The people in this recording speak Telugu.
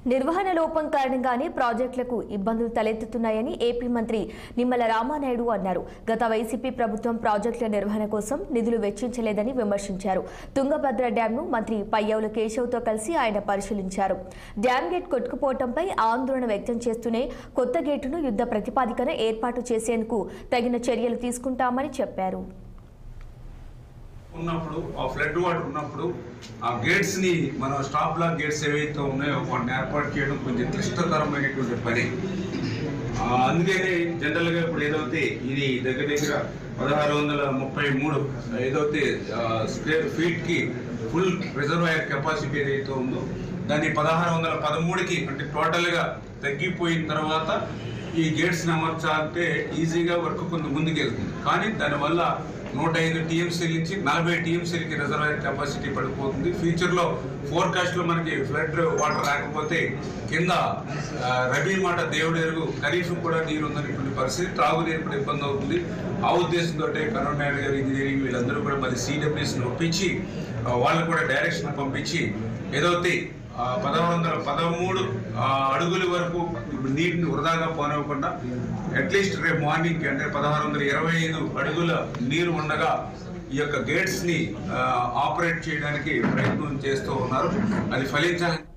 నిర్వహణ లోపం కారణంగానే ప్రాజెక్టులకు ఇబ్బందులు తలెత్తుతున్నాయని ఏపీ మంత్రి నిమ్మల రామానాయుడు అన్నారు గత వైసీపీ ప్రభుత్వం ప్రాజెక్టుల నిర్వహణ కోసం నిధులు వెచ్చించలేదని విమర్శించారు తుంగభద్ర డ్యాంను మంత్రి పయ్యవుల కేశవ్తో కలిసి ఆయన పరిశీలించారు డ్యాం గేట్ కొట్టుకుపోవడంపై ఆందోళన వ్యక్తం చేస్తూనే కొత్త గేటును యుద్ధ ప్రతిపాదికన ఏర్పాటు చేసేందుకు తగిన చర్యలు తీసుకుంటామని చెప్పారు ఉన్నప్పుడు ఆ ఫ్లడ్ వాటర్ ఉన్నప్పుడు ఆ గేట్స్ ని మన స్టాప్ బ్లాక్ గేట్స్ ఏవైతే ఉన్నాయో వాటిని ఏర్పాటు చేయడం కొంచెం క్లిష్టతరమైనటువంటి పని ఆ, అందుకనే జనరల్ గా ఇప్పుడు ఏదైతే ఇది దగ్గర దగ్గర పదహారు వందల ముప్పై మూడు ఏదైతే స్క్వేర్ ఫీట్ కి ఫుల్ రిజర్వాయర్ కెపాసిటీ ఏదైతే ఉందో దాన్ని పదహారు వందల పదమూడుకి అంటే టోటల్ గా తగ్గిపోయిన తర్వాత ఈ గేట్స్ అమర్చాలంటే ఈజీగా వర్క్ కొంత ముందుకెళ్తుంది కానీ దానివల్ల నూట ఐదు టీఎంసీల నుంచి నలభై టీఎంసీలకి రిజర్వాయర్ కెపాసిటీ పడిపోతుంది ఫ్యూచర్లో ఫోర్కాస్ట్లో మనకి ఫ్లడ్ వాటర్ రాకపోతే కింద ఆ, రబీ మాట దేవుడు ఎరుగు ఖరీఫ్ కూడా నీరు ఉందనేటువంటి పరిస్థితి త్రాగునీరు కూడా ఇబ్బంది అవుతుంది ఆ ఉద్దేశంతో కరుణ్ నాయుడు గారు ఇంజనీరింగ్ వీళ్ళందరూ కూడా మరి సిడబ్ల్యూస్ని ఒప్పించి ఆ, వాళ్ళకు కూడా డైరెక్షన్ పంపించి ఏదైతే ఆ, పదహారు వందల పదమూడు ఆ, అడుగుల వరకు నీటిని వృధాగా పోనివ్వకుండా అట్లీస్ట్ రేపు మార్నింగ్ అంటే పదహారు వందల ఇరవై ఐదు అడుగుల నీరు ఉండగా ఈ యొక్క గేట్స్ ని ఆ, ఆపరేట్ చేయడానికి ప్రయత్నం చేస్తూ ఉన్నారు అది ఫలించాలని